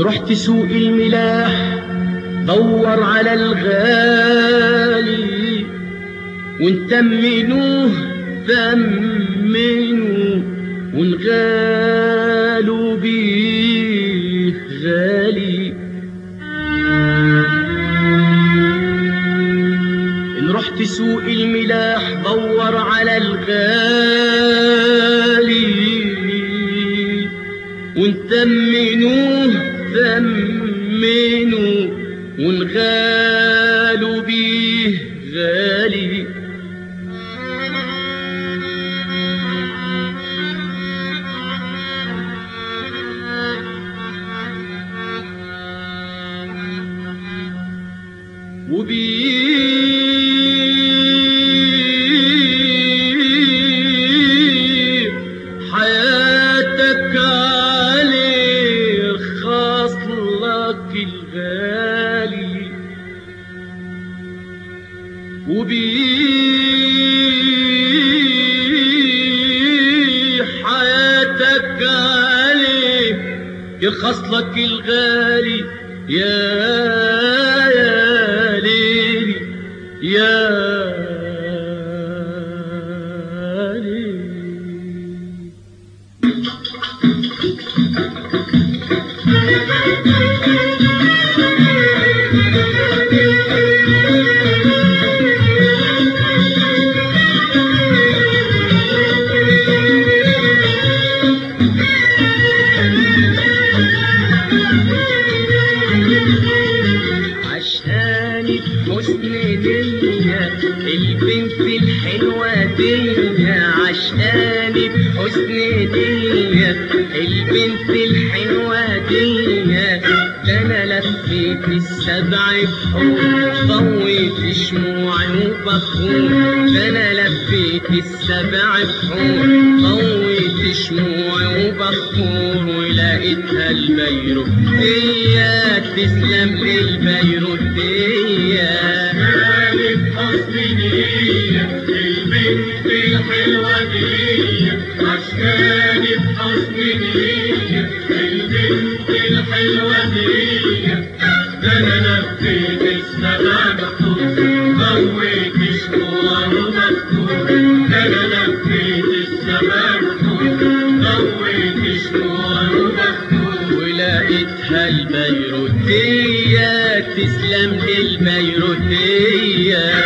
رحت سوق الملاح دور على الغالي ونتمنوه ثمنوا ونغالوا بيه غالي إن رحت سوق الملاح دور على الغالي ونتمنوه ثمنوا ونغالوا بيه غالي وبيه حياتك عليه خصلك الغالي وبيه حياتك عليه يرخص لك الغالي يا يا ليلي يا ليلي عشاني بحسن نية البنت الحلوة دي عشاني بحسن نية البنت الحلوة دي ده انا لفيت السبع بحور ضويت شموعي وبخور ده انا لفيت السبع بحور ضويت شموعي وبخور ولقيتها البيروتية تسلم للبيروتية كانت حسن نية البنت الحلوة دي عشاني بحسن نية البنت الحلوة دي ده انا لفيت السبع بحور ضويت شموع ومكتوب ده انا لفيت السبع بحور ضويت شموع ومكتوب ولقيتها البيروتية تسلم للبيروتية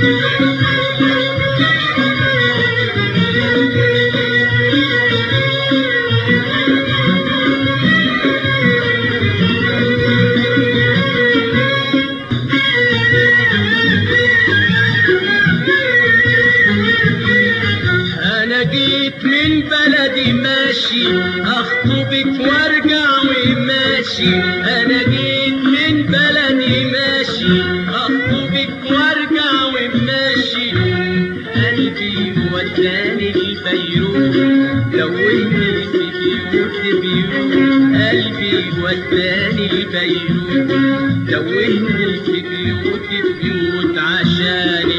انا جيت من بلدي ماشي اخطبك وارجع وماشي انا جيت من بلدي ماشي اخطبك وارجع وماشي قلبي وداني البيروت دويني في بيوت بيوت قلبي وداني البيروت دويني في بيوت بيوت عشان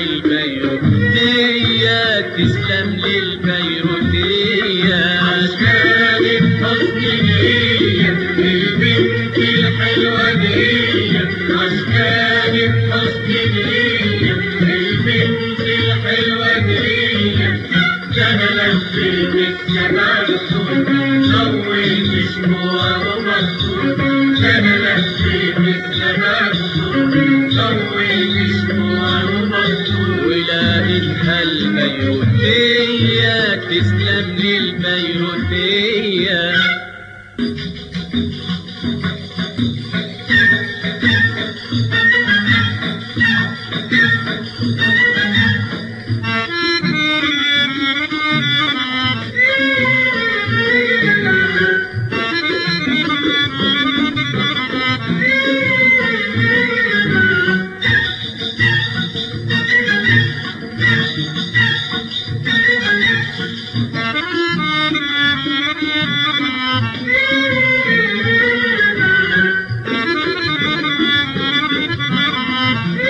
البيروتية تسلم للبيروتية عشان بحسن نية البنت الحلوة دي عشان بحسن نية البنت الحلوة دي ده انا لفيت السبع السود ضويت شموع ومكتوب ده انا لفيت السبع السود ضويت شموع ومكتوب ولقيتها البيروتية تسلم للبيروتية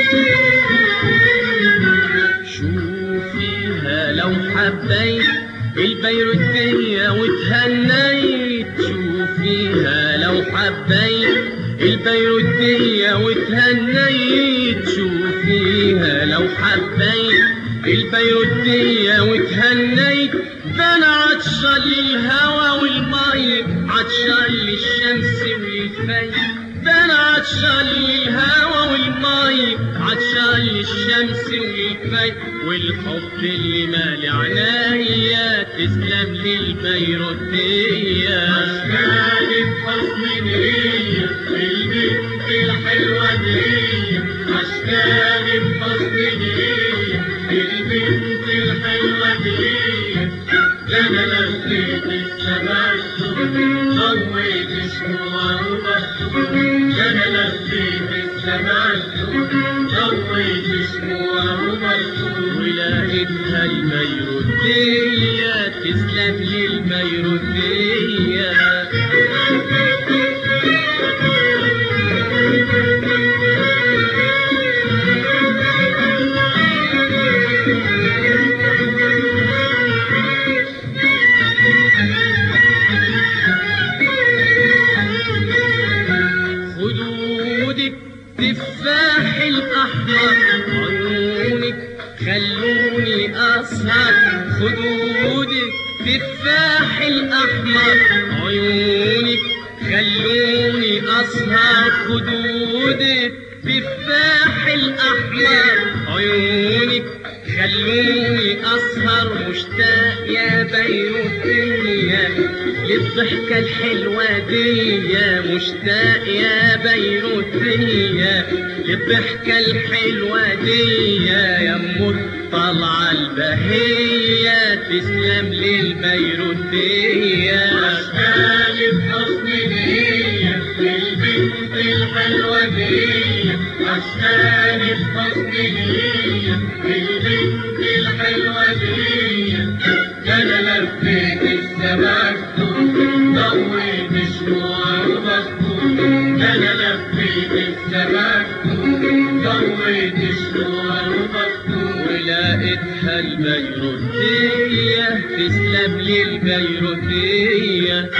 شوفيها لو حبيت البيروتية وتهنيت شوفيها لو حبيت البيروتية وتهنيت شوفيها لو حبيت البيروتية وتهنيت ده انا عطشان للهوى والمي عطشان للشمس وللفي ده انا عطشان للهوى والمي عطشان للشمس وللفي والحب اللي مالي عنايا تسلم للبيروتية عشقاني بحسن نية البنت الحلوة دي عشقاني بحسن نية البنت الحلوة دي ده انا لفيت السماء ضويت شموع وبطل ده انا لفيت السماء ضويت شموع وبطل ولقيتها البيروتية تسلم للبيروتية خدودك تفاح الأحمر عيونك خلوني أسهر خدودك تفاح الأحمر عيونك خلوني أسهر خدودك تفاح الأحمر عيونك خلوني أسهر مشتاق يا بيروتية للضحكة الحلوة دي مشتاق يا بيروتية للضحكة الحلوة دي يا ام الطلعة البهية تسلم للبيروتية عشقاني بحسن نية البنت الحلوة دي عشقاني بحسن نية البنت الحلوة دي ده انا لفيت السماء ضويت شموع وبطل ده انا لفيت السماء ضويت شموع وبطل ولقيتها البيروتية تسلم للبيروتية